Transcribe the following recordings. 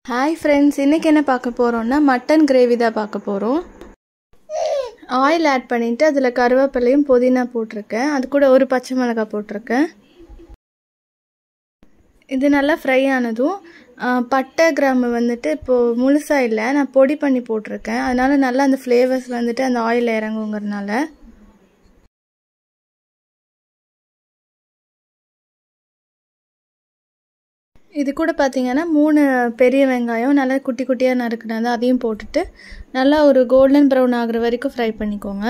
hi friends இன்றைக்கி என்ன பார்க்க போகிறோம்னா மட்டன் கிரேவி தான் பார்க்க போகிறோம் ஆயில் ஆட் பண்ணிவிட்டு அதில் கருவேப்பிலையும் புதினா போட்டிருக்கேன் அது கூட ஒரு பச்சை மிளகாய் போட்டிருக்கேன் இது நல்லா ஃப்ரை ஆனதும் ஆ, பட்டை கிராம்பு வந்துட்டு இப்போது முழுசாக இல்லை நான் பொடி பண்ணி போட்டிருக்கேன் அதனால நல்லா அந்த ஃப்ளேவர்ஸ் வந்துட்டு அந்த ஆயில் இறங்குங்கிறதுனால இது கூட பார்த்தீங்கன்னா மூணு பெரிய வெங்காயம் நல்லா குட்டி குட்டியாக நறுக்குனது அதையும் போட்டுட்டு நல்லா ஒரு கோல்டன் ப்ரௌன் ஆகுற வரைக்கும் ஃப்ரை பண்ணிக்கோங்க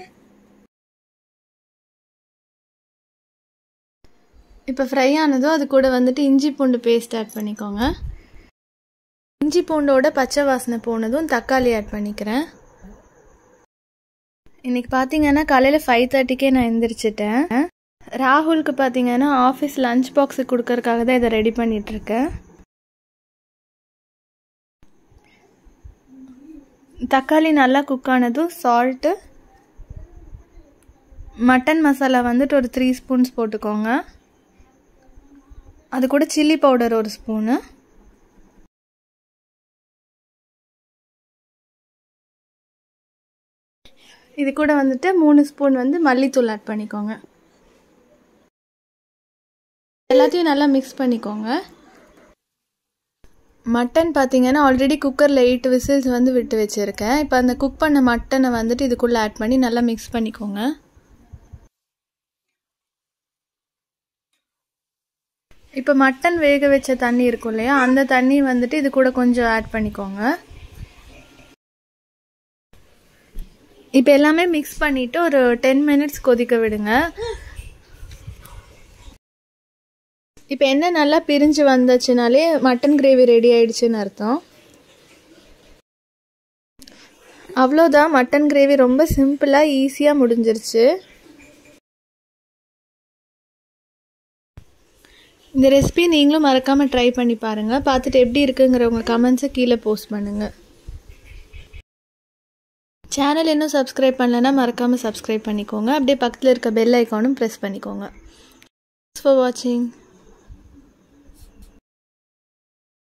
இப்போ ஃப்ரை ஆனதும் அது கூட வந்துட்டு இஞ்சி பூண்டு பேஸ்ட் ஆட் பண்ணிக்கோங்க இஞ்சி பூண்டோட பச்சை வாசனை போனதும் தக்காளி ஆட் பண்ணிக்கிறேன் இன்னைக்கு பார்த்தீங்கன்னா காலையில் ஃபைவ் தேர்ட்டிக்கே நான் எந்திரிச்சிட்டேன் ராகுலுக்கு பார்த்தீங்கன்னா ஆஃபீஸ் லஞ்ச் பாக்ஸு கொடுக்கறதுக்காக தான் இதை ரெடி பண்ணிட்டு இருக்கேன் தக்காளி நல்லா குக் ஆனதும் சால்ட்டு மட்டன் மசாலா வந்துட்டு ஒரு த்ரீ ஸ்பூன்ஸ் போட்டுக்கோங்க அது கூட சில்லி பவுடர் ஒரு ஸ்பூனு இது கூட வந்துட்டு மூணு ஸ்பூன் வந்து மல்லித்தூள் ஆட் பண்ணிக்கோங்க எல்லாத்தையும் நல்லா மிக்ஸ் பண்ணிக்கோங்க மட்டன் பார்த்தீங்கன்னா ஆல்ரெடி குக்கரில் எயிட் விசில்ஸ் வந்து விட்டு வச்சுருக்கேன் இப்போ அந்த குக் பண்ண மட்டனை வந்துட்டு இதுக்குள்ளே ஆட் பண்ணி நல்லா மிக்ஸ் பண்ணிக்கோங்க இப்போ மட்டன் வேக வச்ச தண்ணி இருக்கும் இல்லையா அந்த தண்ணி வந்துட்டு இது கூட கொஞ்சம் ஆட் பண்ணிக்கோங்க இப்போ எல்லாமே மிக்ஸ் பண்ணிவிட்டு ஒரு டென் மினிட்ஸ் கொதிக்க விடுங்க இப்போ என்ன நல்லா பிரிஞ்சு வந்துச்சுனாலே மட்டன் கிரேவி ரெடி ஆயிடுச்சுன்னு அர்த்தம் அவ்வளோதான் மட்டன் கிரேவி ரொம்ப சிம்பிளாக ஈஸியாக முடிஞ்சிருச்சு இந்த ரெசிபி நீங்களும் மறக்காமல் ட்ரை பண்ணி பாருங்கள் பார்த்துட்டு எப்படி இருக்குங்கிற உங்கள் கமெண்ட்ஸை கீழே போஸ்ட் பண்ணுங்கள் சேனல் இன்னும் சப்ஸ்கிரைப் பண்ணலைன்னா மறக்காமல் சப்ஸ்கிரைப் பண்ணிக்கோங்க அப்படியே பக்கத்தில் இருக்க பெல் ஐக்கானும் ப்ரெஸ் பண்ணிக்கோங்க தேங்க்ஸ் ஃபார் வாட்சிங்